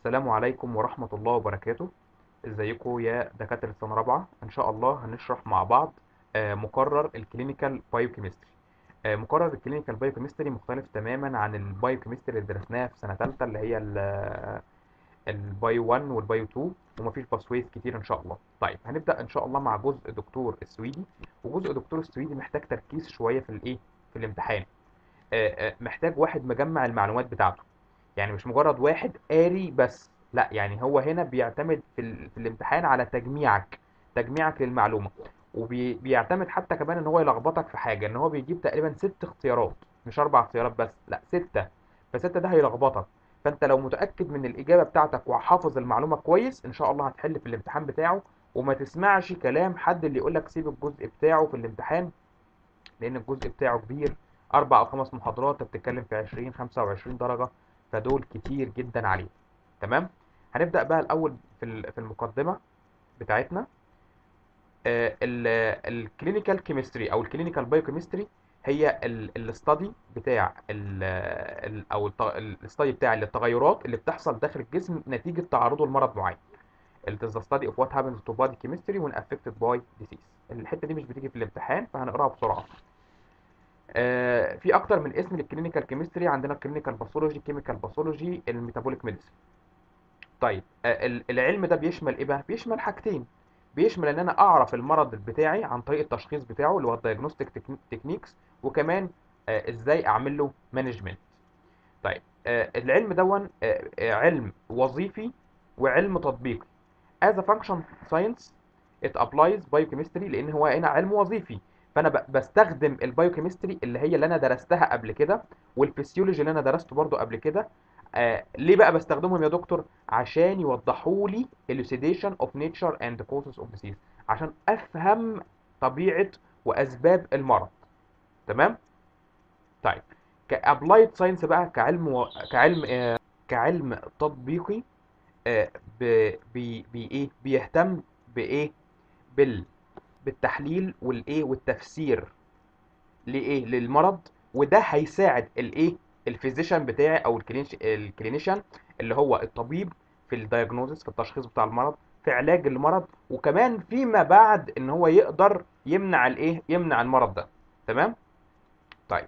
السلام عليكم ورحمة الله وبركاته ازيكم يا دكاترة سنة رابعة ان شاء الله هنشرح مع بعض آه، مقرر الكلينيكال بايوكيمستري آه، مقرر الكلينيكال بايوكيمستري مختلف تماما عن البايوكيمستري اللي درسناها في سنة تالتة اللي هي ال- البايو 1 والبايو 2 ومفيش باسويز كتير ان شاء الله طيب هنبدأ ان شاء الله مع جزء دكتور السويدي وجزء دكتور السويدي محتاج تركيز شوية في الايه في الامتحان آه، آه، محتاج واحد مجمع المعلومات بتاعته يعني مش مجرد واحد قاري بس لا يعني هو هنا بيعتمد في, ال... في الامتحان على تجميعك تجميعك للمعلومة وبيعتمد حتى كمان ان هو يلخبطك في حاجة ان هو بيجيب تقريبا ست اختيارات مش اربع اختيارات بس لا ستة فستة ده هيلخبطك فانت لو متأكد من الإجابة بتاعتك وحافظ المعلومة كويس ان شاء الله هتحل في الامتحان بتاعه وما تسمعش كلام حد اللي يقولك سيب الجزء بتاعه في الامتحان لان الجزء بتاعه كبير اربع او خمس محاضرات انت بتتكلم في 20 25 درجة فدول كتير جدا عليه تمام هنبدأ بقى الاول في ال- في المقدمة بتاعتنا الكلينيكال كيمستري او الكلينيكال بايوكيمستري هي الاستادي بتاع ال ال او الاستادي بتاع التغيرات اللي بتحصل داخل الجسم نتيجة تعرضه لمرض معين It is the study of what happens to body chemistry when affected by disease الحتة دي مش بتيجي في الامتحان فهنقراها بسرعة آه، في اكتر من اسم للكلينيكال كيمستري عندنا الكلينيكال باثولوجي كيميكال باثولوجي الميتابوليك ميديسن طيب آه، ال- العلم ده بيشمل ايه بقى بيشمل حاجتين بيشمل ان انا اعرف المرض بتاعي عن طريق التشخيص بتاعه اللي هو الدايجنوستيك تكنيكس وكمان آه، ازاي اعمل له مانجمنت طيب آه، العلم دون آه، آه، علم وظيفي وعلم تطبيقي as a function science it applies biochemistry لان هو هنا علم وظيفي فانا ب- بستخدم البايوكيمستري اللي هي اللي انا درستها قبل كده والفسيولوجي اللي انا درسته برضو قبل كده آه ليه بقى بستخدمهم يا دكتور عشان يوضحوا لي elucidation of nature and causes of disease عشان افهم طبيعة واسباب المرض تمام طيب كابلايد ساينس بقى كعلم و... كعلم آه كعلم تطبيقي آه ب... بي... بي ايه بيهتم بايه بال بالتحليل والايه والتفسير لايه للمرض وده هيساعد الايه الفيزيشن بتاعي او الكلينش الكلينيشن اللي هو الطبيب في الدايجنوزس في التشخيص بتاع المرض في علاج المرض وكمان فيما بعد ان هو يقدر يمنع الايه يمنع المرض ده تمام طيب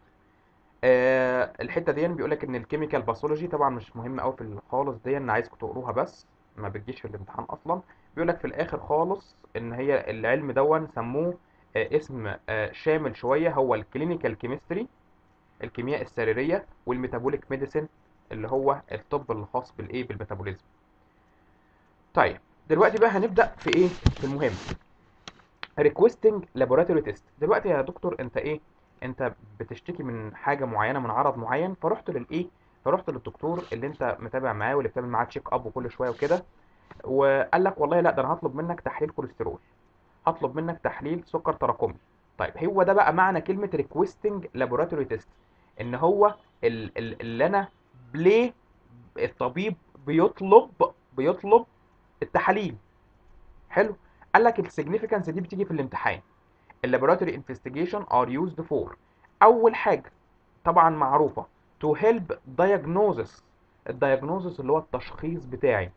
آه الحته دي بيقول لك ان الكيميكال باثولوجي طبعا مش مهم قوي في خالص دي انا عايزكم تقروها بس ما بتجيش في الامتحان اصلا بيقول لك في الاخر خالص ان هي العلم دون سموه آه اسم آه شامل شويه هو الكلينيكال كيمستري الكيمياء السريريه والميتابوليك ميديسن اللي هو الطب الخاص بالايه بالميتابوليزم طيب دلوقتي بقى هنبدا في ايه في المهم ريكويستنج لابوراتوري تيست دلوقتي يا دكتور انت ايه انت بتشتكي من حاجه معينه من عرض معين فرحت للايه فرحت للدكتور اللي انت متابع معاه واللي بتعمل معاه تشيك اب وكل شويه وكده وقال لك والله لا ده انا هطلب منك تحليل كوليسترول هطلب منك تحليل سكر تراكمي طيب هو ده بقى معنى كلمه ريكويستنج لابوراتوري تيست ان هو ال- ال- اللي انا ليه الطبيب بيطلب بيطلب التحاليل حلو قال لك السيجنيفيكانس دي بتيجي في الامتحان اللابوراتوري انفستيجيشن ار يوزد فور اول حاجه طبعا معروفه تو هيلب diagnosis الدايجنوزس اللي هو التشخيص بتاعي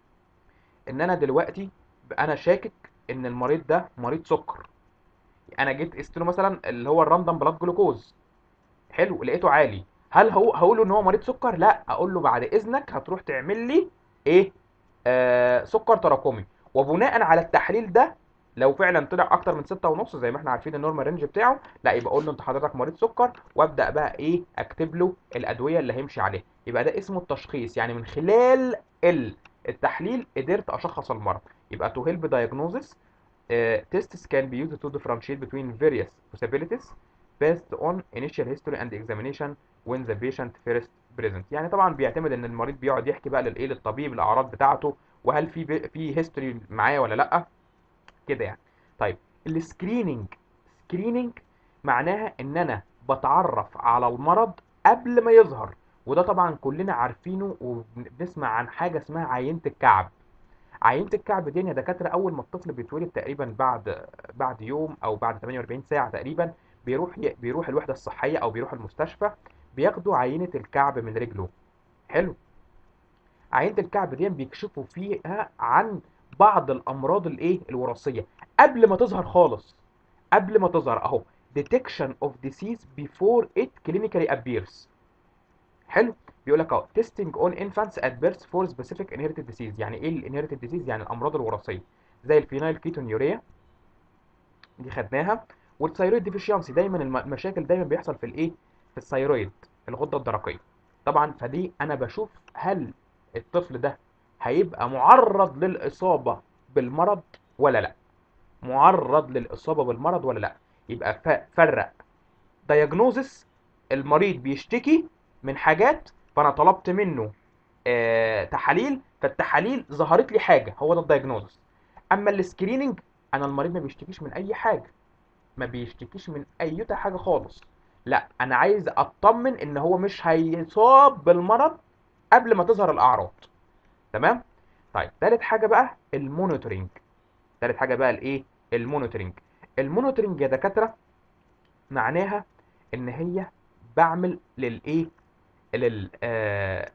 ان انا دلوقتي انا شاكك ان المريض ده مريض سكر انا جيت قست له مثلا اللي هو الراندوم بلاد جلوكوز حلو لقيته عالي هل هو هقول له ان هو مريض سكر لا اقول له بعد اذنك هتروح تعمل لي ايه آه سكر تراكمي وبناء على التحليل ده لو فعلا طلع اكتر من ستة ونص زي ما احنا عارفين النورمال رينج بتاعه لا يبقى اقول له انت حضرتك مريض سكر وابدا بقى ايه اكتب له الادويه اللي هيمشي عليها يبقى ده اسمه التشخيص يعني من خلال ال- التحليل قدرت اشخص المرض يبقى to help diagnosis uh, tests can be used to differentiate between various possibilities based on initial history and examination when the patient first present يعني طبعا بيعتمد ان المريض بيقعد يحكي بقى للايه للطبيب الاعراض بتاعته وهل في بي- في هيستوري معايا ولا لا كده يعني طيب السكريننج سكريننج معناها ان انا بتعرف على المرض قبل ما يظهر وده طبعا كلنا عارفينه وبنسمع عن حاجه اسمها عينه الكعب عينه الكعب دي يا دكاتره اول ما الطفل بيتولد تقريبا بعد بعد يوم او بعد 48 ساعه تقريبا بيروح ي- بيروح الوحده الصحيه او بيروح المستشفى بياخدوا عينه الكعب من رجله حلو عينه الكعب دي بيكشفوا فيها عن بعض الامراض الايه الوراثيه قبل ما تظهر خالص قبل ما تظهر اهو detection of disease before it clinically appears حلو بيقول لك اهو testing on infants at birth for specific inherited disease يعني ايه الانهيرتد disease يعني الامراض الوراثيه زي الفينايل كيتونيوريا دي خدناها والثيرويد ديفيشيانسي دايما الم- المشاكل دايما بيحصل في الايه في الثيرويد الغده الدرقيه طبعا فدي انا بشوف هل الطفل ده هيبقى معرض للاصابه بالمرض ولا لا معرض للاصابه بالمرض ولا لا يبقى ف- فرق دايجنوزس المريض بيشتكي من حاجات فانا طلبت منه آه تحاليل فالتحاليل ظهرت لي حاجه هو ده الدايجنوزس اما السكريننج انا المريض ما بيشتكيش من اي حاجه ما بيشتكيش من اي حاجه خالص لا انا عايز اطمن ان هو مش هيصاب بالمرض قبل ما تظهر الاعراض تمام طيب تالت حاجه بقى المونيتورنج تالت حاجه بقى الايه المونيتورنج المونيتورنج يا دكاتره معناها ان هي بعمل للايه لل آه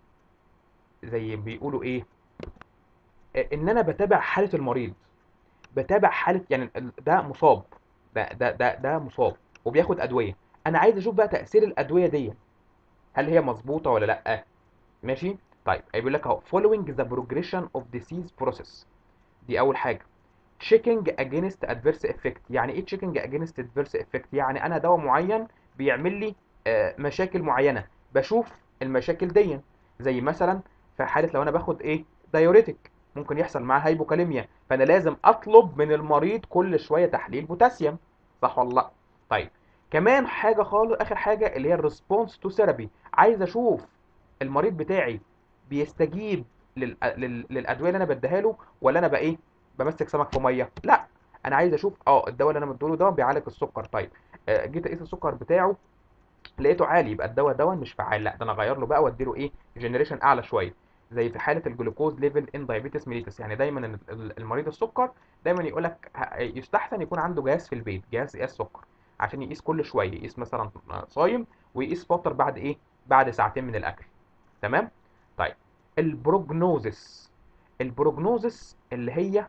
زي بيقولوا ايه آه، ان انا بتابع حاله المريض بتابع حاله يعني ال- ده مصاب ده ده ده ده مصاب وبياخد ادويه انا عايز اشوف بقى تاثير الادويه دي هل هي مظبوطه ولا لا ماشي طيب بيقول لك اهو following the progression of disease process دي اول حاجه checking against adverse effect يعني ايه checking against adverse effect يعني انا دواء معين بيعمل لي آه، مشاكل معينه بشوف المشاكل دي زي مثلا في حاله لو انا باخد ايه دايوريتك ممكن يحصل معاه هايبوكاليميا فانا لازم اطلب من المريض كل شويه تحليل بوتاسيوم صح ولا لا طيب كمان حاجه خالص اخر حاجه اللي هي الريسبونس تو ثيرابي عايز اشوف المريض بتاعي بيستجيب لل... لل... للادويه اللي انا بديها له ولا انا بقى ايه بمسك سمك في ميه لا انا عايز اشوف اه الدواء اللي انا مديله ده بيعالج السكر طيب آه، جيت اقيس السكر بتاعه لقيته عالي يبقى الدواء ده مش فعال لا ده انا اغير له بقى واديله ايه جنريشن اعلى شويه زي في حاله الجلوكوز ليفل ان دايابيتس ميليتس يعني دايما ال- ال- المريض السكر دايما يقول لك ه- يستحسن يكون عنده جهاز في البيت جهاز قياس سكر عشان يقيس كل شويه يقيس مثلا صايم ويقيس فطر بعد ايه بعد ساعتين من الاكل تمام طيب البروجنوزس البروجنوزس اللي هي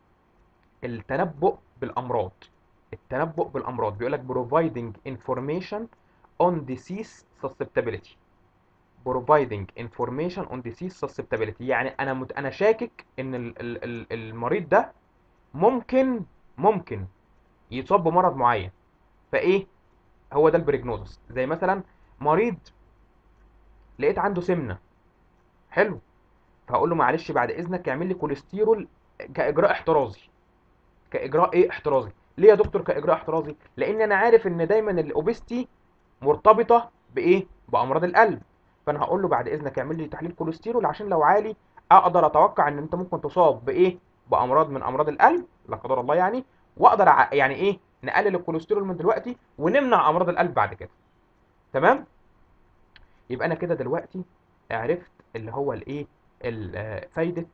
التنبؤ بالامراض التنبؤ بالامراض بيقول لك providing information on disease susceptibility providing information on disease susceptibility يعني انا مت... انا شاكك ان ال... ال... ال- المريض ده ممكن ممكن يصاب بمرض معين فايه هو ده البريجنوزس زي مثلا مريض لقيت عنده سمنه حلو فهقول له معلش بعد اذنك اعمل لي كوليسترول كاجراء احترازي كاجراء ايه احترازي ليه يا دكتور كاجراء احترازي لان انا عارف ان دايما الاوبستي مرتبطه بايه بامراض القلب فانا هقول له بعد اذنك اعمل لي تحليل كوليسترول عشان لو عالي اقدر اتوقع ان انت ممكن تصاب بايه بامراض من امراض القلب لا قدر الله يعني واقدر أع- يعني ايه نقلل الكوليسترول من دلوقتي ونمنع امراض القلب بعد كده تمام يبقى انا كده دلوقتي عرفت اللي هو الايه ال- آه، فايده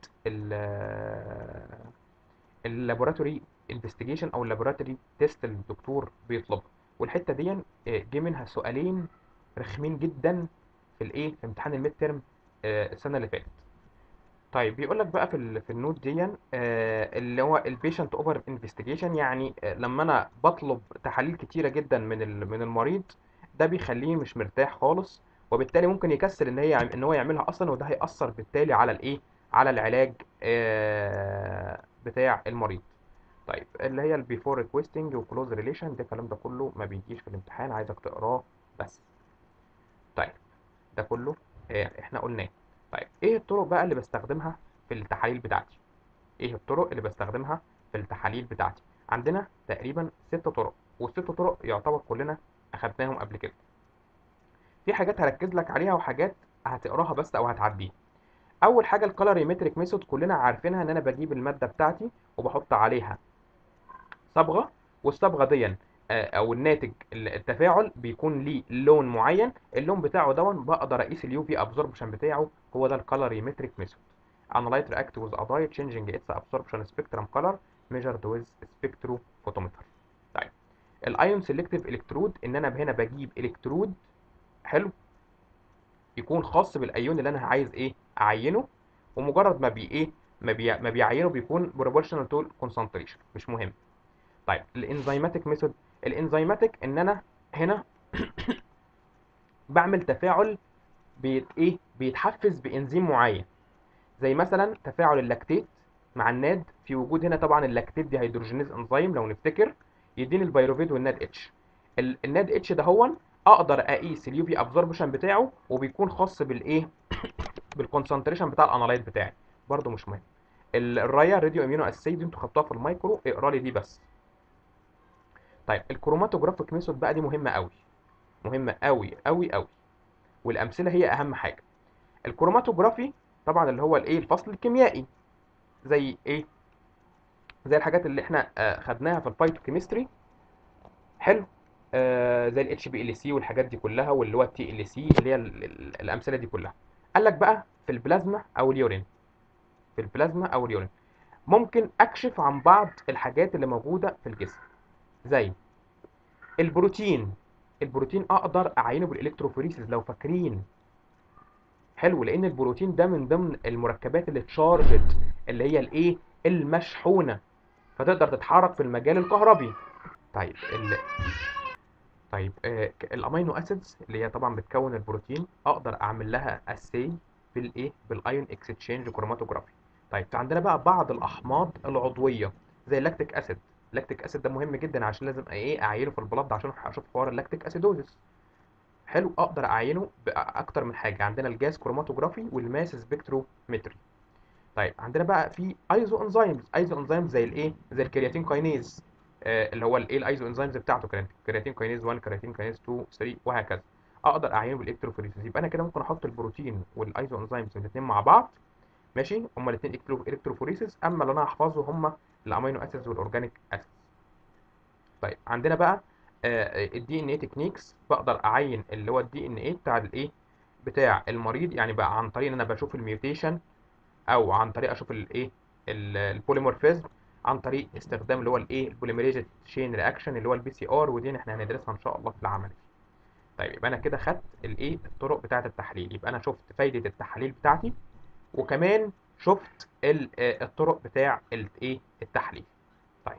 اللابوراتوري انفستيجيشن او اللابوراتوري تيست اللي الدكتور بيطلبها والحته دي آه، جه منها سؤالين رخمين جدا في الايه في امتحان الميد ترم السنه اللي فاتت طيب بيقول لك بقى في ال في النوت دي آه، اللي هو البيشنت اوفر انفستيجيشن يعني آه، لما انا بطلب تحاليل كتيره جدا من ال- من المريض ده بيخليه مش مرتاح خالص وبالتالي ممكن يكسل ان هي ان هو يعملها اصلا وده هيأثر بالتالي على الايه على العلاج آه، بتاع المريض طيب اللي هي البيفور ريكويستنج وكلوز ريليشن ده الكلام ده كله ما بيجيش في الامتحان عايزك تقراه بس طيب ده كله آه، احنا قلناه طيب ايه الطرق بقى اللي بستخدمها في التحاليل بتاعتي ايه الطرق اللي بستخدمها في التحاليل بتاعتي عندنا تقريبا ست طرق والست طرق يعتبر كلنا اخدناهم قبل كده في حاجات هركز لك عليها وحاجات هتقراها بس او هتعديها اول حاجه الكالوريمتريك ميثود كلنا عارفينها ان انا بجيب الماده بتاعتي وبحط عليها صبغه والصبغه دي آه، او الناتج التفاعل بيكون ليه لون معين اللون بتاعه دون بقدر اقيس اليو في ابزوربشن بتاعه هو ده الكالوريمتريك ميثود analyte react with a dye changing its absorption spectrum color measured with spectrophotometer طيب الايون سيلكتيف الكترود ان انا هنا بجيب الكترود حلو يكون خاص بالايون اللي انا عايز ايه اعينه ومجرد ما بي ايه ما, بي ما بيعينه بيكون بروبورشنال تو كونسنتريشن مش مهم طيب الانزيماتيك ميثود الانزيماتيك ان انا هنا بعمل تفاعل بيت ايه بيتحفز بانزيم معين زي مثلا تفاعل اللاكتيت مع الناد في وجود هنا طبعا اللاكتيت دي هيدروجينيز انزيم لو نفتكر يديني البيروفيت والناد اتش ال- الناد اتش ده هو اقدر اقيس اليو في ابزوربشن بتاعه وبيكون خاص بالايه بالكونسنتريشن بتاع الانالايت بتاعي برده مش مهم ال- الرايا راديو امينو اسيد دي انتوا خدتوها في المايكرو اقرا لي دي بس طيب الكروماتوجرافيك ميثود بقى دي مهمه قوي مهمه قوي قوي قوي والامثله هي اهم حاجه الكروماتوجرافي طبعا اللي هو الايه الفصل الكيميائي زي ايه زي الحاجات اللي احنا آه، خدناها في الفايتوكيمستري حلو آه زي الاتش بي ال سي والحاجات دي كلها واللي هو التي ال سي اللي هي ال- ال- الامثله دي كلها قال لك بقى في البلازما او اليورين في البلازما او اليورين ممكن اكشف عن بعض الحاجات اللي موجوده في الجسم زي البروتين البروتين اقدر اعينه بالالكتروفوريسيس لو فاكرين حلو لان البروتين ده من ضمن المركبات اللي اتشارجد اللي هي الايه المشحونه فتقدر تتحرك في المجال الكهربي طيب ال... طيب آه ك- الامينو اسيدز اللي هي طبعا بتكون البروتين اقدر اعمل لها اسي بالايه بالايون اكستشينج كروماتوجرافي طيب في عندنا بقى بعض الاحماض العضويه زي اللاكتيك اسيد اللاكتيك اسيد ده مهم جدا عشان لازم ايه اعينه في البلد عشان اشوف حوار اللاكتيك اسيدوزس حلو اقدر اعينه باكتر من حاجه عندنا الجاز كروماتوجرافي والماس سبكترومتري طيب عندنا بقى في ايزو انزيمز ايزو انزيمز زي الايه زي الكرياتين كاينيز آه اللي هو الايه الايزو انزيمز بتاعته كرياتين كرياتين كاينيز 1 كرياتين كاينيز 2 3 وهكذا اقدر اعينه بالالكتروفوريسيس يبقى انا كده ممكن احط البروتين والايزو انزيمز الاثنين مع بعض ماشي هما الاثنين الكتروفوريسيس اما اللي انا هحفظه هما الامينو اسيدز والاورجانيك اسيدز طيب عندنا بقى الدي ان اي تكنيكس بقدر اعين اللي هو الدي ان اي بتاع الايه بتاع المريض يعني بقى عن طريق ان انا بشوف الميوتيشن او عن طريق اشوف الايه البوليمورفيزم عن طريق استخدام اللي هو الايه البوليميريز تشين رياكشن اللي هو البي سي ار ودي احنا هندرسها ان شاء الله في العملي طيب يبقى انا كده خدت الايه الطرق بتاعه التحليل يبقى انا شفت فايده التحاليل بتاعتي وكمان شفت ال- آه، الطرق بتاع الايه التحليل طيب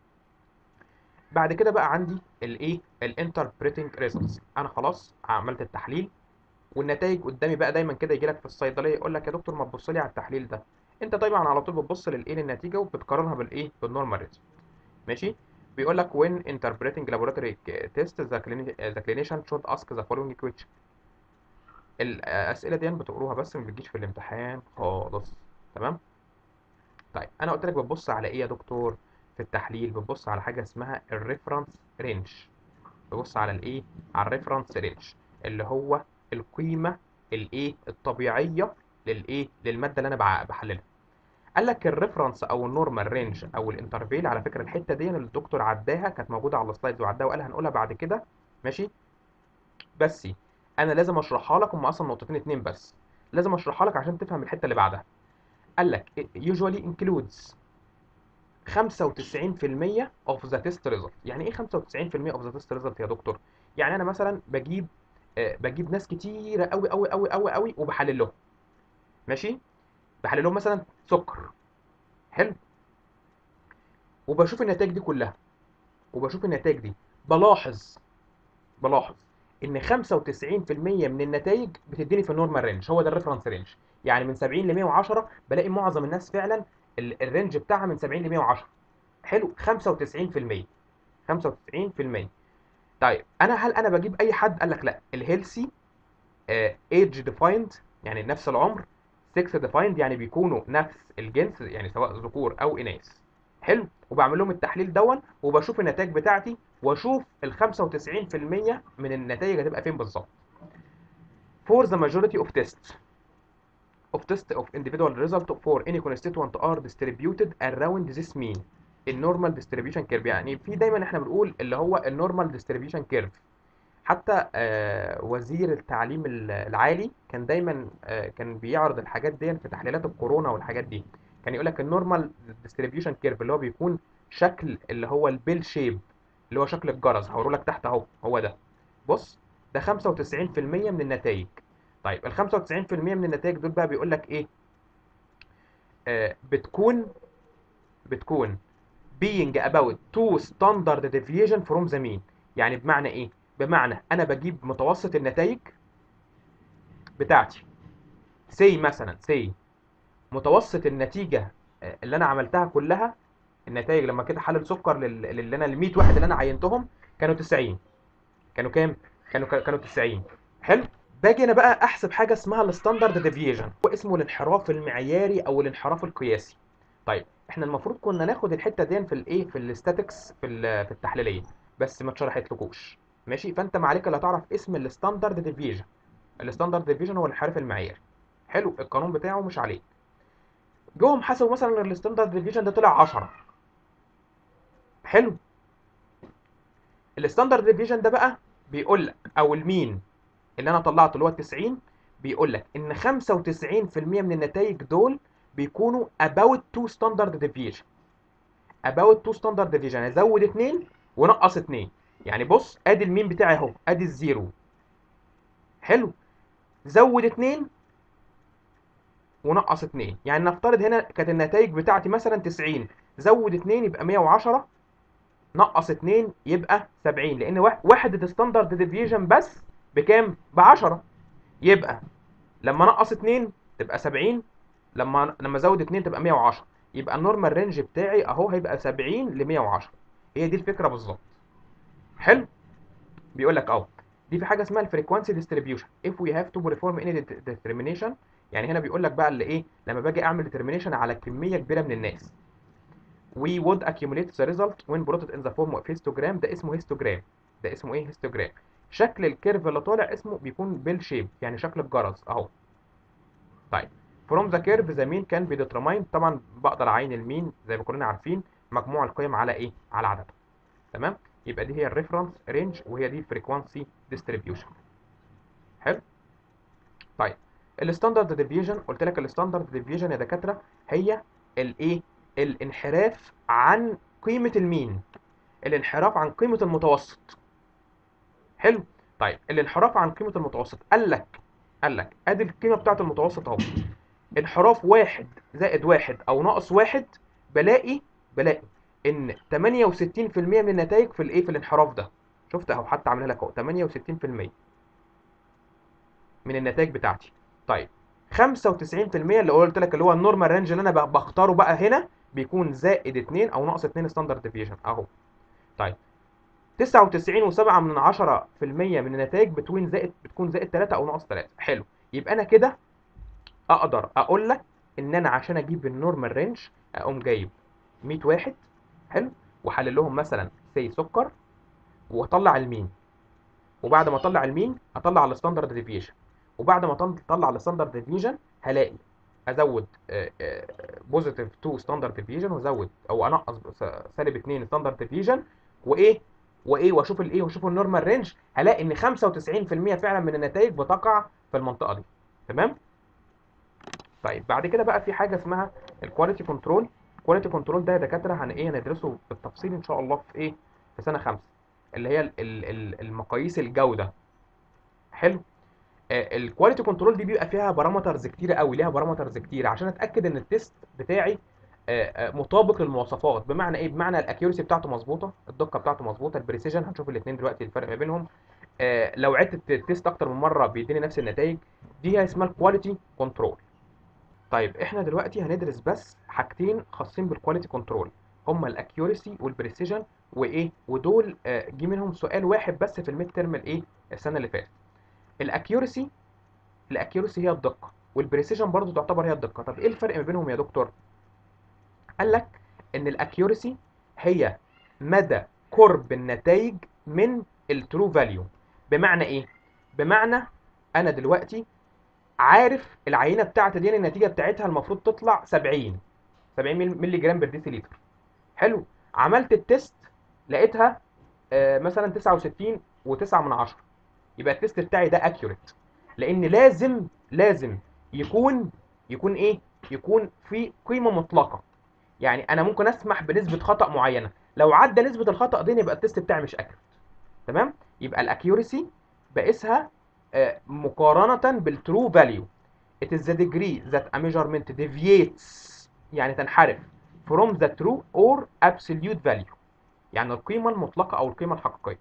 بعد كده بقى عندي الايه الانتربريتنج ريزلتس انا خلاص عملت التحليل والنتائج قدامي بقى دايما كده يجي لك في الصيدليه يقول لك يا دكتور ما تبص لي على التحليل ده انت طبعا على طول بتبص للايه للنتيجه وبتقارنها بالايه بالنورمال ريزلت ماشي بيقول لك when interpreting laboratory test the clini- the clinician should ask the following question الاسئله دي بتقروها بس ما بتجيش في الامتحان خالص تمام طيب انا قلت لك بتبص على ايه يا دكتور في التحليل بتبص على حاجه اسمها الريفرنس رينج ببص على الايه على الريفرنس رينج اللي هو القيمه الايه الطبيعيه للايه للماده اللي انا بع- بحللها قال لك الريفرنس او النورمال رينج او الانترفيل على فكره الحته دي اللي الدكتور عداها كانت موجوده على السلايدز وعداها وقال هنقولها بعد كده ماشي بس انا لازم اشرحها لك هم اصلا نقطتين اتنين بس لازم اشرحها لك عشان تفهم الحته اللي بعدها قال لك usually includes 95% of the test result يعني ايه 95% of the test result يا دكتور يعني انا مثلا بجيب آه، بجيب ناس كتيره قوي قوي قوي قوي قوي وبحلل لهم ماشي بحلل لهم مثلا سكر حلو وبشوف النتائج دي كلها وبشوف النتائج دي بلاحظ بلاحظ ان 95% من النتائج بتديني في النورمال رينج هو ده الريفرنس رينج يعني من 70 ل 110 بلاقي معظم الناس فعلا ال- الرينج بتاعها من 70 ل 110 حلو 95% 95% طيب انا هل انا بجيب اي حد قال لك لا الهيلسي ايدج ديفايند يعني نفس العمر 6 ديفايند يعني بيكونوا نفس الجنس يعني سواء ذكور او اناث حلو وبعمل لهم التحليل دون وبشوف النتائج بتاعتي واشوف ال 95% من النتائج هتبقى فين بالظبط for the majority of tests of test of individual result for any constituent are distributed around this mean النورمال distribution curve يعني في دايما احنا بنقول اللي هو النورمال distribution curve حتى آه، وزير التعليم ال- العالي كان دايما آه، كان بيعرض الحاجات دي في تحليلات الكورونا والحاجات دي كان يقول لك النورمال ديستريبيوشن كيرف اللي هو بيكون شكل اللي هو البيل شيب اللي هو شكل الجرس هوريه لك تحت اهو هو ده بص ده 95% من النتائج طيب ال 95% من النتائج دول بقى بيقول لك ايه آه بتكون بتكون being about two standard deviation from the mean يعني بمعنى ايه بمعنى انا بجيب متوسط النتائج بتاعتي سي مثلا سي متوسط النتيجه آه، اللي انا عملتها كلها النتائج لما كده حلل سكر لل- للي انا ال 100 واحد اللي انا عينتهم كانوا 90 كانوا كام كانوا كانوا 90 حلو باجي انا بقى احسب حاجه اسمها الستاندرد ديفيجن هو اسمه الانحراف المعياري او الانحراف القياسي طيب احنا المفروض كنا ناخد الحته دي في الايه في الاستاتكس في ال- في التحليليه بس ما اتشرحتلكوش ماشي فانت ما عليك الا تعرف اسم الستاندرد ديفيجن الستاندرد ديفيجن هو الانحراف المعياري حلو القانون بتاعه مش عليك جوهم حسبوا مثلا الستاندرد ديفيجن ده طلع 10 حلو الستاندرد ديفيجن ده بقى بيقول لك او المين اللي انا طلعته اللي هو 90 بيقول لك ان 95% من النتائج دول بيكونوا about two standard deviation about two standard deviation ازود 2 ونقص 2 يعني بص ادي المين بتاعي اهو ادي الزيرو حلو زود 2 ونقص 2 يعني نفترض هنا كانت النتائج بتاعتي مثلا 90 زود 2 يبقى 110 نقص 2 يبقى 70 لان وا- وحده ستاندرد ديفيجن بس بكام ب 10 يبقى لما نقص 2 تبقى 70 لما لما ازود 2 تبقى 110 يبقى النورمال رينج بتاعي اهو هيبقى 70 ل 110 هي دي الفكره بالظبط حلو بيقول لك اهو دي في حاجه اسمها الفريكوانسي ديستريبيوشن if we have to perform any determination يعني هنا بيقول لك بقى اللي ايه لما باجي اعمل determination على كميه كبيره من الناس we would accumulate the result when plotted in the form of histogram ده اسمه histogram ده اسمه ايه histogram شكل الكيرف اللي طالع اسمه بيكون بيل شيب يعني شكل الجرس اهو طيب from the curve the mean can be determined طبعا بقدر اعين المين زي ما كلنا عارفين مجموع القيم على ايه على عددها تمام يبقى دي هي الريفرنس رينج وهي دي فريكوانسي ديستريبيوشن حلو طيب الستاندرد ديفيجن قلت لك الستاندرد ديفيجن يا دكاتره هي الايه الانحراف عن قيمه المين الانحراف عن قيمه المتوسط حلو طيب الانحراف عن قيمه المتوسط قال لك قال لك ادي القيمه بتاعه المتوسط اهو انحراف واحد زائد واحد او ناقص واحد بلاقي بلاقي ان 68% من النتائج في الايه في الانحراف ده شفت اهو حتى عاملها لك اهو 68% من النتائج بتاعتي طيب 95% اللي قلت لك اللي هو النورمال رينج اللي انا ب- بختاره بقى هنا بيكون زائد 2 او ناقص 2 ستاندرد ديفيشن اهو طيب 99.7 من 10% من النتائج بتكون زائد بتكون زائد 3 او ناقص 3 حلو يبقى انا كده اقدر اقول لك ان انا عشان اجيب النورمال رينج اقوم جايب 100 واحد حلو واحلل لهم مثلا سي سكر واطلع المين وبعد ما اطلع المين اطلع الستاندرد ديفيشن وبعد ما أطل- اطلع الستاندرد ديفيشن هلاقي ازود بوزيتيف 2 ستاندرد ديفيشن وازود او انقص س- سالب 2 ستاندرد ديفيشن وايه وايه واشوف الايه واشوف النورمال رينج هلاقي ان 95% فعلا من النتائج بتقع في المنطقه دي تمام طيب بعد كده بقى في حاجه اسمها الكواليتي كنترول الكواليتي كنترول ده يا دكاتره هن ايه هندرسه بالتفصيل ان شاء الله في ايه في سنه خمسة اللي هي ال- ال- ال- المقاييس الجوده حلو الكواليتي كنترول دي بيبقى فيها بارامترز كتيره قوي ليها بارامترز كتيره عشان اتاكد ان التيست بتاعي آه، آه، مطابق للمواصفات بمعنى ايه بمعنى الاكيورسي بتاعته مظبوطه الدقه بتاعته مظبوطه البريسيجن هنشوف الاثنين دلوقتي الفرق ما بينهم آه، لو عدت التيست اكتر من مره بيديني نفس النتائج دي هي اسمها الكواليتي كنترول طيب احنا دلوقتي هندرس بس حاجتين خاصين بالكواليتي كنترول هما الاكيورسي والبريسيجن وايه ودول آه، جه منهم سؤال واحد بس في الميد ترم الايه السنه اللي فاتت الاكيورسي الاكيورسي هي الدقه والبريسيجن برضو تعتبر هي الدقه طب ايه الفرق ما بينهم يا دكتور قال لك ان الاكيورسي هي مدى قرب النتائج من الترو فاليو بمعنى ايه بمعنى انا دلوقتي عارف العينه بتاعتي دي النتيجه بتاعتها المفروض تطلع 70 70 مللي جرام بر ديسيليتر حلو عملت التيست لقيتها آه، مثلا 69 و9 من 10 يبقى التيست بتاعي ده اكيوريت لان لازم لازم يكون يكون ايه يكون في قيمه مطلقه يعني انا ممكن اسمح بنسبه خطا معينه لو عدى نسبه الخطا دي يبقى التيست بتاعي مش اكيوريت تمام يبقى الاكيورسي بقيسها آه، مقارنه بالترو فاليو it is the degree that a measurement deviates يعني تنحرف from the true or absolute value يعني القيمة المطلقة أو القيمة الحقيقية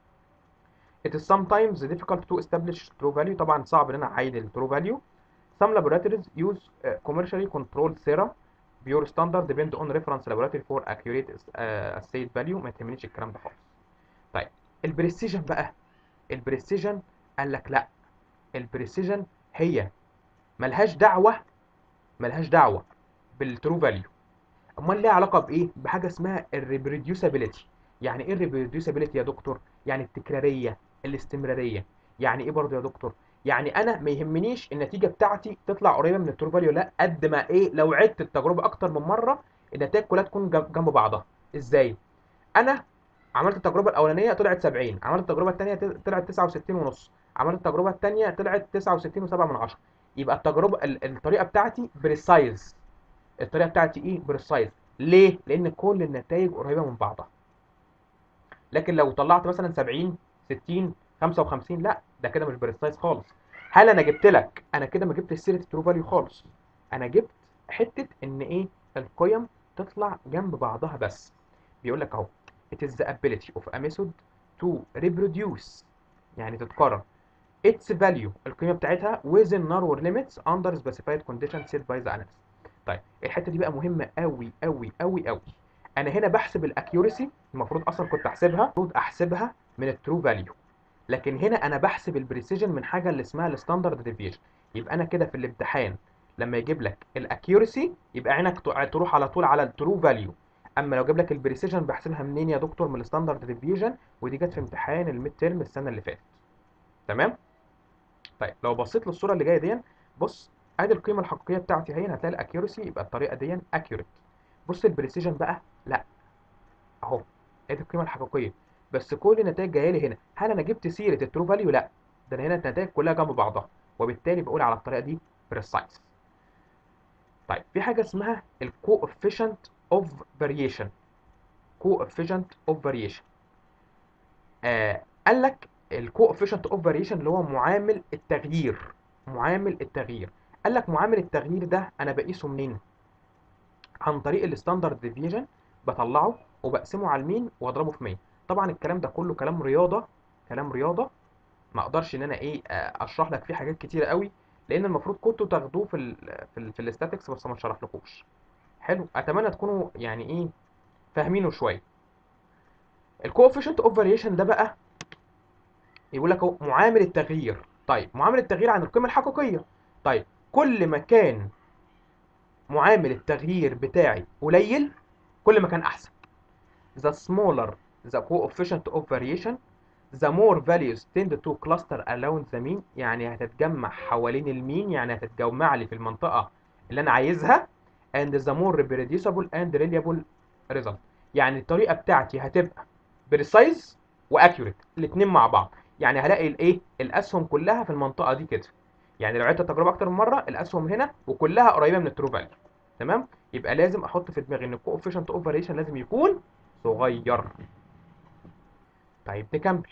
it is sometimes difficult to establish true value طبعا صعب ان انا اعين ال true value some laboratories use uh, commercially controlled serum pure standard depend on reference laboratory for accurate uh, assayed value ما تهمنيش الكلام ده خالص طيب البريسيجن بقى البريسيجن قال لك لا البريسيجن هي ملهاش دعوة ملهاش دعوة بالترو فاليو امال ليها علاقة بايه بحاجة اسمها الريبريديوسابيلتي يعني ايه الريبريديوسابيلتي يا دكتور يعني التكرارية الاستمرارية يعني ايه برضه يا دكتور يعني انا ما يهمنيش النتيجة بتاعتي تطلع قريبة من الترو فاليو لا قد ما ايه لو عدت التجربة اكتر من مرة النتائج كلها تكون جنب جنب بعضها ازاي انا عملت التجربة الأولانية طلعت 70 عملت التجربة الثانية طلعت 69 ونص عملت التجربة الثانية طلعت 69 و7 من 10 يبقى التجربة ال- الطريقة بتاعتي بريسايز الطريقة بتاعتي ايه بريسايز ليه؟ لأن كل النتائج قريبة من بعضها لكن لو طلعت مثلا 70 60 55 لا ده كده مش بريسايز خالص هل انا جبت لك انا كده ما جبتش سيره الترو فاليو خالص انا جبت حته ان ايه القيم تطلع جنب بعضها بس بيقول لك اهو it is the ability of a method to reproduce يعني تتكرر its value القيمه بتاعتها within narrow limits under specified conditions set by the analyst طيب الحته دي بقى مهمه قوي قوي قوي قوي انا هنا بحسب الاكيورسي المفروض اصلا كنت احسبها المفروض احسبها من الترو فاليو لكن هنا انا بحسب البريسيجن من حاجه اللي اسمها الستاندرد ديفيشن يبقى انا كده في الامتحان لما يجيب لك الاكيورسي يبقى عينك ت- تروح على طول على الترو فاليو اما لو جاب لك البريسيجن بحسبها منين يا دكتور من الستاندرد ديفيشن ودي جت في امتحان الميد تيرم السنه اللي فاتت تمام طيب لو بصيت للصوره اللي جايه دي بص ادي القيمه الحقيقيه بتاعتي اهي هتلاقي الاكيورسي يبقى الطريقه دي اكيوريت بص البريسيجن بقى لا اهو ادي القيمه الحقيقيه بس كل النتائج جايه لي هنا هل انا جبت سيره الترو فاليو لا ده انا هنا النتائج كلها جنب بعضها وبالتالي بقول على الطريقه دي بريسايز طيب في حاجه اسمها الكوفيشنت اوف فاريشن كوفيشنت اوف فاريشن آه قال لك الكوفيشنت اوف فاريشن اللي هو معامل التغيير معامل التغيير قال لك معامل التغيير ده انا بقيسه منين عن طريق الستاندرد ديفيجن بطلعه وبقسمه على المين واضربه في 100 طبعا الكلام ده كله كلام رياضه كلام رياضه ما اقدرش ان انا ايه آه، اشرح لك فيه حاجات كتيره قوي لان المفروض كنتوا تاخدوه في ال في ال في الاستاتكس بس ما اتشرحلكوش حلو اتمنى تكونوا يعني ايه فاهمينه شويه الكوفيشنت اوف فاريشن ده بقى يقول لك اهو معامل التغيير طيب معامل التغيير عن القيمه الحقيقيه طيب كل ما كان معامل التغيير بتاعي قليل كل ما كان احسن the smaller the coefficient of variation the more values tend to cluster around the mean يعني هتتجمع حوالين المين يعني هتتجمع لي في المنطقة اللي أنا عايزها and the more reproducible and reliable result يعني الطريقة بتاعتي هتبقى precise واكيوريت الاتنين مع بعض يعني هلاقي الايه الاسهم كلها في المنطقة دي كده يعني لو عدت التجربة اكتر من مرة الاسهم هنا وكلها قريبة من الترو فاليو تمام يبقى لازم احط في دماغي ان الكوفيشنت اوف فاريشن لازم يكون صغير طيب نكمل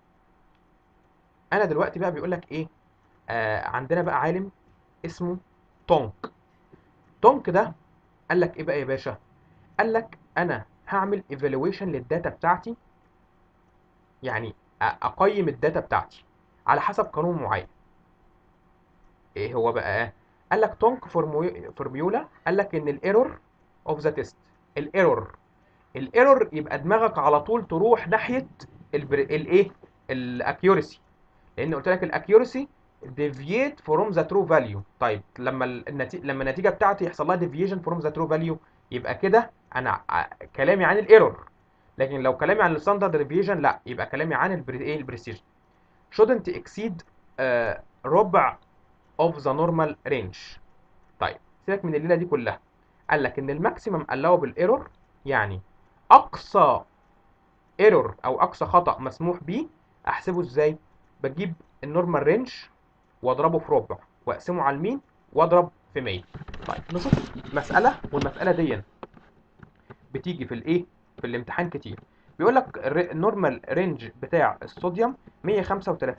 انا دلوقتي بقى بيقول لك ايه آه عندنا بقى عالم اسمه تونك تونك ده قال لك ايه بقى يا باشا قال لك انا هعمل ايفالويشن للداتا بتاعتي يعني أ- اقيم الداتا بتاعتي على حسب قانون معين ايه هو بقى قال لك تونك فورمو- فورميولا قال لك ان الايرور اوف ذا تيست الايرور الايرور يبقى دماغك على طول تروح ناحيه البر... الايه الاكيورسي لان قلت لك الاكيورسي deviate from the true value طيب لما النتي... لما النتيجه بتاعتي يحصل لها deviation from the true value يبقى كده انا ع- كلامي عن الايرور لكن لو كلامي عن الستاندرد ديفيجن لا يبقى كلامي عن البر... ايه البريسيجن shouldn't exceed آه ربع of the normal range طيب سيبك من الليله دي كلها قال لك ان الماكسيمم allowable error يعني اقصى ايرور او اقصى خطأ مسموح بيه احسبه ازاي بجيب النورمال رينج واضربه في ربع واقسمه على المين واضرب في 100 طيب نشوف مسألة والمسألة دي بتيجي في الايه في الامتحان كتير بيقول لك النورمال رينج بتاع الصوديوم 135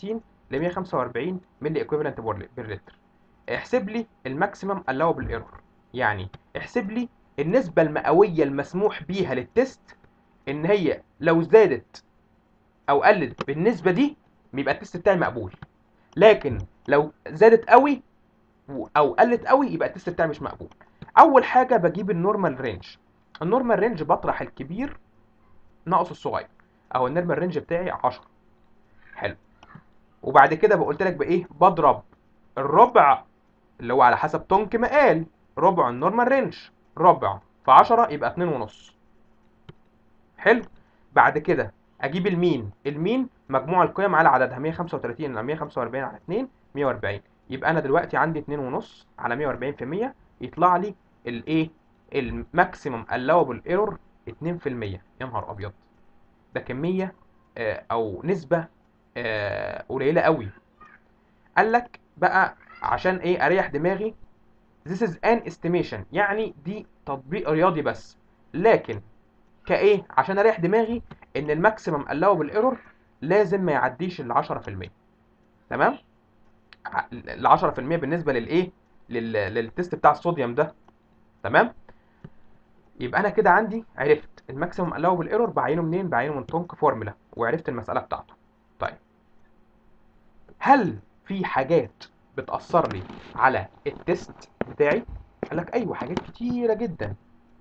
ل 145 ملي ايكويفالنت بير لتر احسب لي الماكسيمم allowable ايرور يعني احسب لي النسبة المئوية المسموح بيها للتست ان هي لو زادت او قلت بالنسبة دي بيبقى التست بتاعي مقبول لكن لو زادت قوي او قلت قوي يبقى التست بتاعي مش مقبول اول حاجة بجيب النورمال رينج النورمال رينج بطرح الكبير ناقص الصغير اهو النورمال رينج بتاعي 10 حلو وبعد كده بقولت لك بايه بضرب الربع اللي هو على حسب تونك ما قال ربع النورمال رينج ربع في 10 يبقى 2 ونص حلو بعد كده اجيب المين المين مجموع القيم على عددها 135 على 145 على 2 140 يبقى انا دلوقتي عندي 2 ونص على 140 في 100 يطلع لي الايه الماكسيمم allowable ايرور 2% يا نهار ابيض ده كميه آه، او نسبه آه، قليله قوي قال لك بقى عشان ايه اريح دماغي this is an estimation يعني دي تطبيق رياضي بس لكن كايه عشان اريح دماغي ان الماكسيمم allowable ايرور لازم ما يعديش ال 10% تمام ع- ال 10% بالنسبه للايه لل... للتست بتاع الصوديوم ده تمام يبقى انا كده عندي عرفت الماكسيمم allowable ايرور بعينه منين بعينه من تونك فورمولا وعرفت المساله بتاعته طيب هل في حاجات بتأثر لي على التست بتاعي قال لك ايوه حاجات كتيره جدا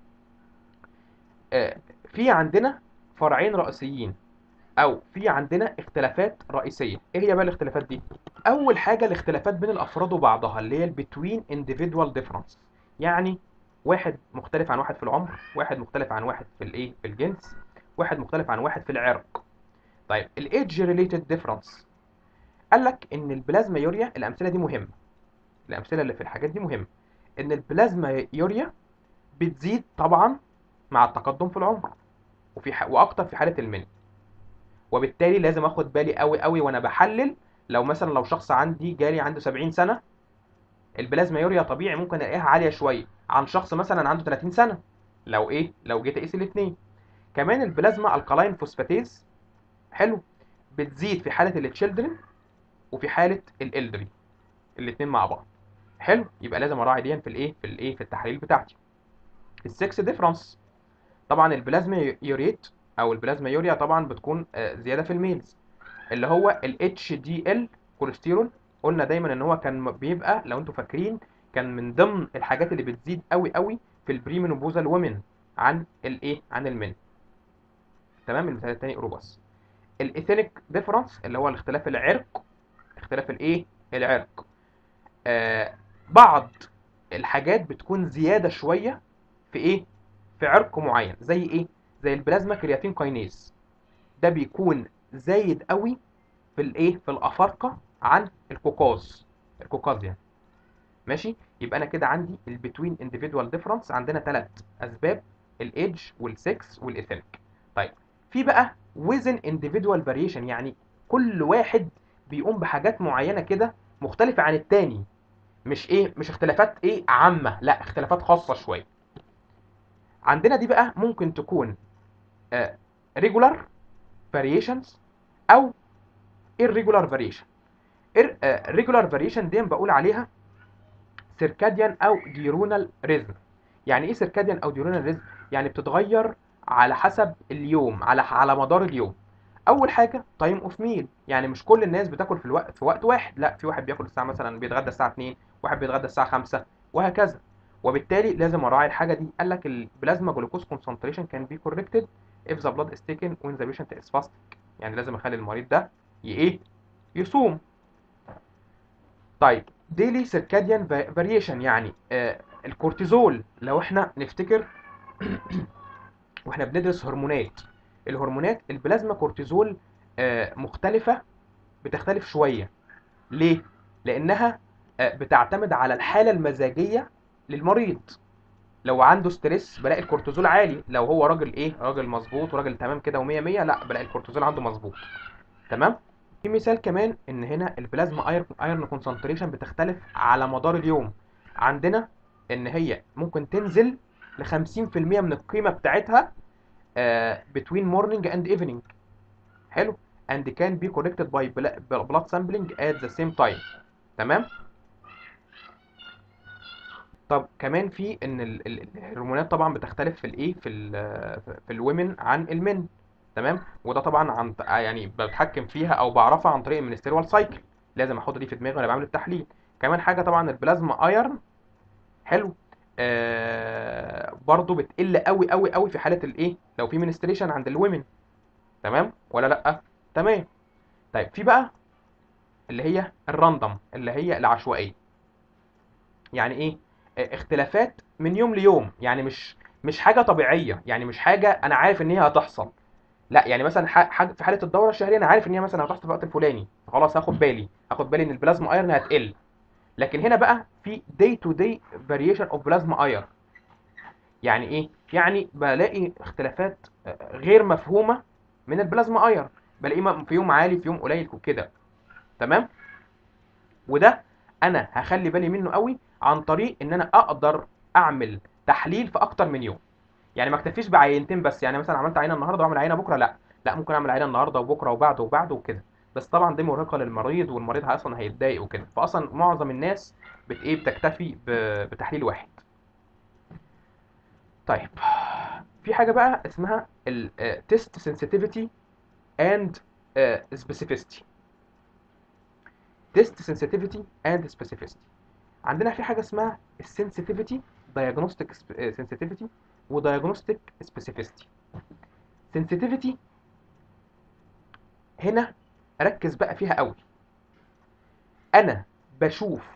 آه، في عندنا فرعين رئيسيين او في عندنا اختلافات رئيسيه ايه هي بقى الاختلافات دي اول حاجه الاختلافات بين الافراد وبعضها اللي هي البتوين individual difference يعني واحد مختلف عن واحد في العمر واحد مختلف عن واحد في الايه في الجنس واحد مختلف عن واحد في العرق طيب الايدج ريليتد ديفرنس قال لك ان البلازما يوريا الامثله دي مهمه الامثله اللي في الحاجات دي مهمه ان البلازما يوريا بتزيد طبعا مع التقدم في العمر وفي ح... واكتر في حاله المن وبالتالي لازم اخد بالي قوي قوي وانا بحلل لو مثلا لو شخص عندي جالي عنده 70 سنه البلازما يوريا طبيعي ممكن الاقيها عاليه شويه عن شخص مثلا عنده 30 سنه لو ايه لو جيت اقيس الاثنين كمان البلازما الكالاين فوسفاتيز حلو بتزيد في حاله التشيلدرن وفي حاله الالدري الاثنين مع بعض حلو يبقى لازم اراعي دي في الايه في الايه في التحاليل بتاعتي السكس ديفرنس طبعا البلازما يوريت او البلازما يوريا طبعا بتكون آه، زياده في الميلز اللي هو ال HDL كوليسترول قلنا دايما ان هو كان م- بيبقى لو انتوا فاكرين كان من ضمن الحاجات اللي بتزيد قوي قوي في البريمينوبوزال وومن عن الايه عن المن تمام المثال الثاني اوروباس الايثينيك ديفرنس اللي هو الاختلاف العرق اختلاف الايه العرق آه بعض الحاجات بتكون زياده شويه في ايه في عرق معين زي ايه زي البلازما كرياتين كاينيز ده بيكون زايد قوي في الايه في الافارقه عن الكوكاز الكوكازيان ماشي يبقى انا كده عندي البتوين individual difference عندنا ثلاث اسباب الايدج والسكس والايثنيك طيب في بقى within individual variation يعني كل واحد بيقوم بحاجات معينه كده مختلفه عن التاني مش ايه مش اختلافات ايه عامه لا اختلافات خاصه شويه عندنا دي بقى ممكن تكون آه، regular variations او irregular variation Ir- آه، regular variation دي بقول عليها circadian او diurnal rhythm يعني ايه circadian او diurnal rhythm يعني بتتغير على حسب اليوم على على مدار اليوم اول حاجه تايم اوف ميل يعني مش كل الناس بتاكل في الوقت في وقت واحد لا في واحد بياكل الساعه مثلا بيتغدى الساعه 2 واحد بيتغدى الساعه 5 وهكذا وبالتالي لازم اراعي الحاجه دي قال لك البلازما جلوكوز كونسنتريشن كان بي كوركتد if the blood is taken when the patient is fasting يعني لازم اخلي المريض ده ي- ايه يصوم طيب daily circadian va- variation يعني آه الكورتيزول لو احنا نفتكر واحنا بندرس هرمونات الهرمونات البلازما كورتيزول آه مختلفة بتختلف شوية ليه؟ لأنها آه بتعتمد على الحالة المزاجية للمريض لو عنده ستريس بلاقي الكورتيزول عالي لو هو راجل ايه راجل مظبوط وراجل تمام كده و100 100 لا بلاقي الكورتيزول عنده مظبوط تمام في مثال كمان ان هنا البلازما ايرون ايرون كونسنتريشن بتختلف على مدار اليوم عندنا ان هي ممكن تنزل ل 50% من القيمه بتاعتها آه between morning and evening حلو and can be corrected by bla- blood sampling at the same time تمام طب كمان في ان ال- ال- الهرمونات طبعا بتختلف في الايه في ال في الومن عن المن تمام وده طبعا عن يعني بتحكم فيها او بعرفها عن طريق المنستيريال سايكل لازم احط دي في دماغي وانا بعمل التحليل كمان حاجه طبعا البلازما ايرن حلو آه برضو بتقل قوي قوي قوي في حاله الايه لو في منستريشن عند الومن تمام ولا لا تمام طيب في بقى اللي هي الراندوم اللي هي العشوائيه يعني ايه آه، اختلافات من يوم ليوم يعني مش مش حاجه طبيعيه يعني مش حاجه انا عارف ان هي هتحصل لا يعني مثلا ح- حاجه في حاله الدوره الشهريه انا عارف ان هي مثلا هتحصل في الوقت الفلاني خلاص هاخد بالي هاخد بالي ان البلازما ايرن هتقل لكن هنا بقى في day to day variation of plasma iron يعني ايه يعني بلاقي اختلافات آه، غير مفهومه من البلازما ايرن بلاقيه م- في يوم عالي في يوم قليل وكده تمام وده انا هخلي بالي منه قوي عن طريق ان انا اقدر اعمل تحليل في اكتر من يوم يعني ما اكتفيش بعينتين بس يعني مثلا عملت عينه النهارده واعمل عينه بكره لا لا ممكن اعمل عينه النهارده وبكره وبعده وبعده وكده بس طبعا دي مرهقه للمريض والمريض اصلا هيتضايق وكده فاصلا معظم الناس بت ايه بتكتفي ب- بتحليل واحد طيب في حاجه بقى اسمها التست سنسيتيفيتي اند سبيسيفيستي تيست سنسيتيفيتي اند سبيسيفيستي عندنا في حاجه اسمها السنسيتيفيتي دايجنوستيك سنسيتيفيتي ودايجنوستيك سبيسيفيستي سنسيتيفيتي هنا ركز بقى فيها قوي انا بشوف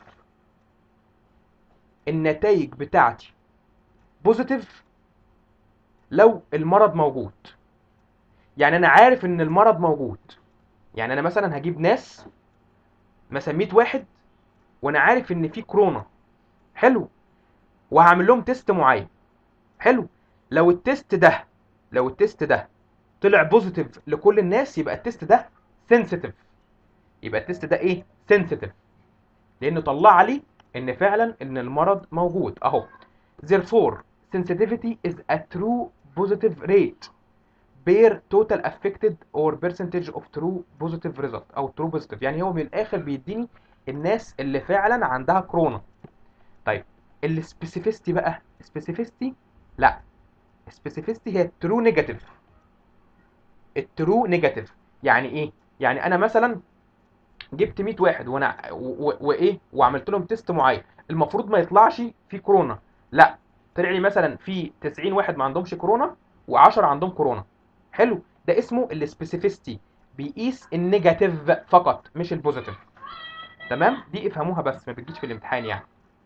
النتائج بتاعتي بوزيتيف لو المرض موجود يعني انا عارف ان المرض موجود يعني انا مثلا هجيب ناس مثلا 100 واحد وانا عارف ان في كورونا حلو وهعمل لهم تيست معين حلو لو التيست ده لو التيست ده طلع بوزيتيف لكل الناس يبقى التيست ده سنسيتيف يبقى التيست ده ايه سنسيتيف لانه طلع لي ان فعلا ان المرض موجود اهو therefore sensitivity is a true positive rate per total affected or percentage of true positive result او true positive يعني هو من الاخر بيديني الناس اللي فعلا عندها كورونا طيب السبيسيفيستي بقى سبيسيفيستي لا سبيسيفيستي هي الترو نيجاتيف الترو نيجاتيف يعني ايه يعني انا مثلا جبت 100 واحد وانا و- و- وايه وعملت لهم تيست معين المفروض ما يطلعش في كورونا لا طلع لي مثلا في 90 واحد ما عندهمش كورونا و10 عندهم كورونا حلو ده اسمه السبيسيفيستي بيقيس النيجاتيف فقط مش البوزيتيف تمام دي افهموها بس ما بتجيش في الامتحان يعني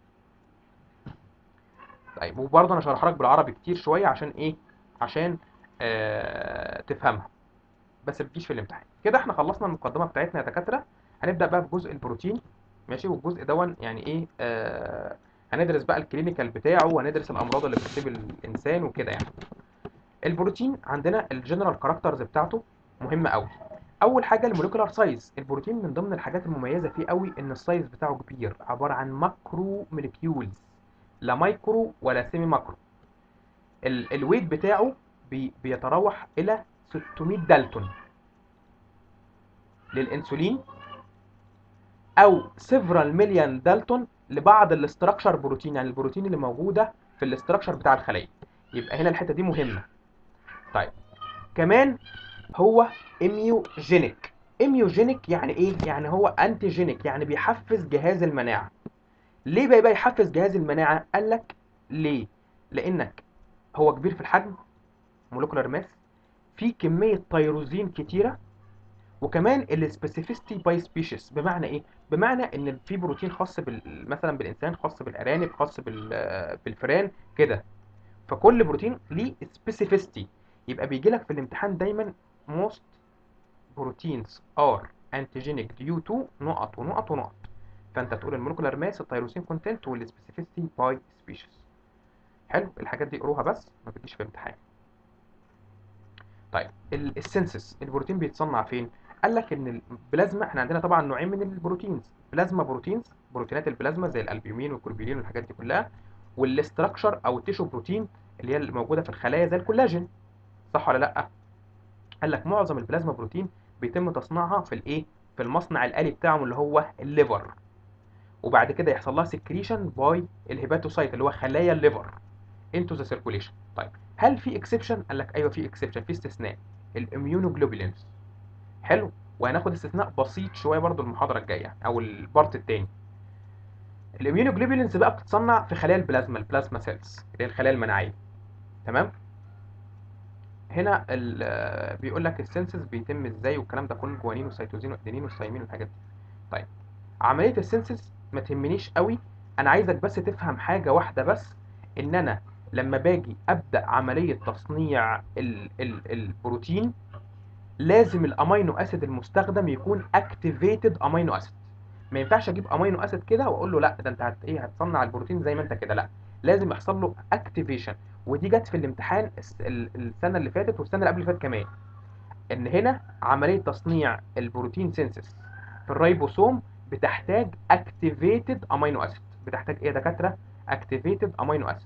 طيب وبرضه انا شرح لك بالعربي كتير شويه عشان ايه عشان آه تفهمها بس ما بتجيش في الامتحان كده احنا خلصنا المقدمه بتاعتنا يا دكاتره هنبدا بقى في جزء البروتين ماشي والجزء دون يعني ايه آه هندرس بقى الكلينيكال بتاعه وهندرس الامراض اللي بتصيب الانسان وكده يعني البروتين عندنا الجنرال كاركترز بتاعته مهمه قوي اول حاجه الموليكولار سايز البروتين من ضمن الحاجات المميزه فيه قوي ان السايز بتاعه كبير عباره عن ماكرو موليكيولز لا مايكرو ولا سيمي ماكرو ال الويت بتاعه بي بيتراوح الى 600 دالتون للانسولين او سيفرال مليون دالتون لبعض الاستراكشر بروتين يعني البروتين اللي موجوده في الاستراكشر بتاع الخليه يبقى هنا الحته دي مهمه طيب كمان هو اميوجينيك اميوجينيك يعني ايه يعني هو انتيجينيك يعني بيحفز جهاز المناعه ليه بقى يبقى يحفز جهاز المناعه قال لك ليه لانك هو كبير في الحجم مولكولار ماس في كميه تيروزين كتيره وكمان السبيسيفيستي باي سبيشيز بمعنى ايه بمعنى ان في بروتين خاص بال... مثلا بالانسان خاص بالارانب خاص بال... بالفئران كده فكل بروتين ليه سبيسيفيستي يبقى بيجي لك في الامتحان دايما most proteins are antigenic due to نقط ونقط ونقط فانت تقول المولكولار ماس التيروسين كونتنت والسبيسيفيستي باي سبيشيز حلو الحاجات دي اقروها بس ما بتجيش في الامتحان طيب ال- السنسس البروتين بيتصنع فين قال لك ان البلازما احنا عندنا طبعا نوعين من البروتينز بلازما بروتينز بروتينات البلازما زي الالبيومين والكوربيلين والحاجات دي كلها والاستراكشر او التيشو بروتين اللي هي الموجوده في الخلايا زي الكولاجين صح ولا لا قال لك معظم البلازما بروتين بيتم تصنيعها في الايه في المصنع الآلي بتاعهم اللي هو الليفر وبعد كده يحصل لها سكريشن باي الهيباتوسايت اللي هو خلايا الليفر انتو ذا سيركوليشن طيب هل في اكسبشن قال لك ايوه في اكسبشن في استثناء الاميونوجلوبولينز حلو وهناخد استثناء بسيط شويه برضو المحاضره الجايه او البارت الثاني الاميونوجلوبولينز بقى بتتصنع في خلايا البلازما البلازما سيلز اللي هي الخلايا المناعيه تمام هنا ال- بيقول لك السنسس بيتم ازاي والكلام ده كله جوانين وسيتوزين وادينين وثايمين والحاجات دي طيب عمليه السنسس ما تهمنيش قوي انا عايزك بس تفهم حاجه واحده بس ان انا لما باجي ابدا عمليه تصنيع ال ال البروتين لازم الامينو اسيد المستخدم يكون اكتيفيتد امينو اسيد ما ينفعش اجيب امينو اسيد كده واقول له لا ده انت هت ايه هتصنع البروتين زي ما انت كده لا لازم يحصل له اكتيفيشن ودي جت في الامتحان الس- ال- السنه اللي فاتت والسنه اللي قبل اللي فاتت كمان ان هنا عمليه تصنيع البروتين سينسس في الريبوسوم بتحتاج اكتيفيتد امينو اسيد بتحتاج ايه يا دكاتره اكتيفيتد امينو اسيد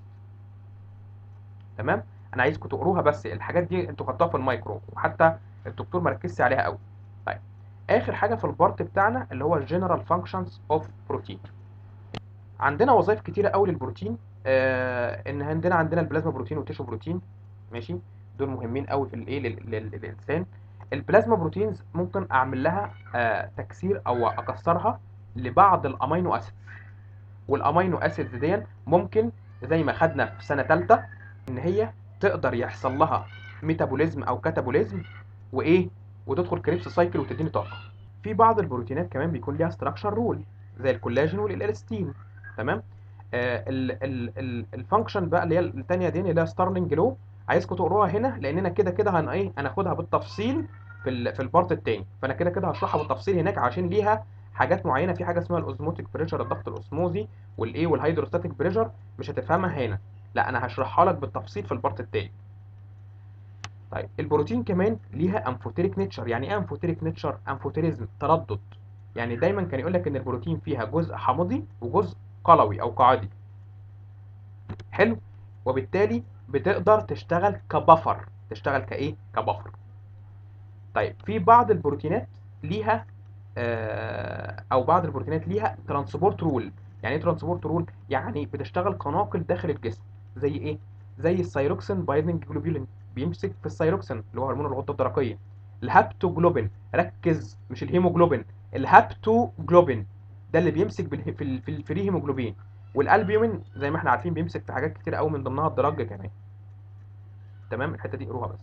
تمام انا عايزكم تقروها بس الحاجات دي انتوا خدتوها في المايكرو وحتى الدكتور ما ركزش عليها قوي طيب اخر حاجه في البارت بتاعنا اللي هو الجنرال فانكشنز اوف بروتين عندنا وظائف كتيره قوي للبروتين آه ان عندنا عندنا البلازما بروتين والتيشو بروتين ماشي دول مهمين قوي في الايه لل- لل- للانسان البلازما بروتينز ممكن اعمل لها آه تكسير او اكسرها لبعض الامينو اسيدز والامينو اسيدز دي ممكن زي ما خدنا في سنه ثالثه ان هي تقدر يحصل لها ميتابوليزم او كاتابوليزم وايه وتدخل كريبس سايكل وتديني طاقه في بعض البروتينات كمان بيكون ليها ستراكشر رول زي الكولاجين والالستين تمام آه ال ال ال الفانكشن بقى اللي هي الثانيه دي اللي هي ستارلينج لو عايزكم تقروها هنا لاننا كده كده هن ايه هناخدها بالتفصيل في ال في البارت الثاني فانا كده كده هشرحها بالتفصيل هناك عشان ليها حاجات معينه في حاجه اسمها الاوزموتيك بريشر الضغط الاسموزي والايه والهيدروستاتيك بريشر مش هتفهمها هنا لا انا هشرحها لك بالتفصيل في البارت الثاني طيب البروتين كمان ليها امفوتيريك نيتشر يعني ايه امفوتيريك نيتشر امفوتيريزم تردد يعني دايما كان يقول لك ان البروتين فيها جزء حمضي وجزء قلوي او قاعدي حلو وبالتالي بتقدر تشتغل كبفر تشتغل كايه كبفر طيب في بعض البروتينات ليها آه، او بعض البروتينات ليها ترانسبورت رول يعني ايه ترانسبورت رول يعني بتشتغل كناقل داخل الجسم زي ايه زي السيروكسين بايندنج جلوبولين بيمسك في السيروكسين اللي هو هرمون الغده الدرقيه الهابتوجلوبين ركز مش الهيموجلوبين الهابتوجلوبين ده اللي بيمسك بالهي- في ال- في الفري هيموجلوبين والالبيومين زي ما احنا عارفين بيمسك في حاجات كتير قوي من ضمنها الدرج كمان تمام الحته دي قروها بس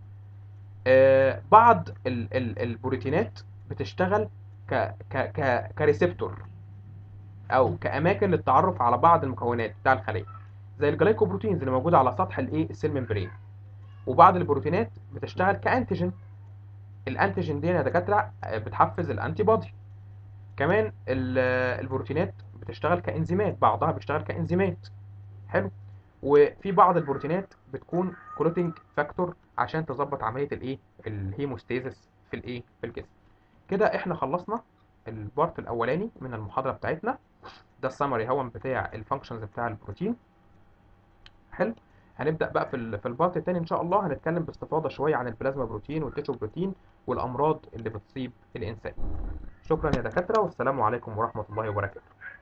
آه بعض ال ال البروتينات بتشتغل ك ك ك كريسبتور او كاماكن للتعرف على بعض المكونات بتاع الخليه زي الجلايكوبروتينز اللي موجوده على سطح الايه السيل ممبرين وبعض البروتينات بتشتغل كانتيجين الانتيجين دي يا دكاتره آه، بتحفز الانتي بودي كمان ال- آه، البروتينات بتشتغل كانزيمات بعضها بيشتغل كانزيمات حلو وفي بعض البروتينات بتكون كلوتينج فاكتور عشان تظبط عمليه الايه الهيموستاسيس في الايه في الجسم كده احنا خلصنا البارت الاولاني من المحاضره بتاعتنا ده السمري هو بتاع الفانكشنز بتاع البروتين حلو هنبدا بقى في ال- في البارت التاني ان شاء الله هنتكلم باستفاضه شويه عن البلازما بروتين والتيشو بروتين والامراض اللي بتصيب الانسان شكرا يا دكاتره والسلام عليكم ورحمه الله وبركاته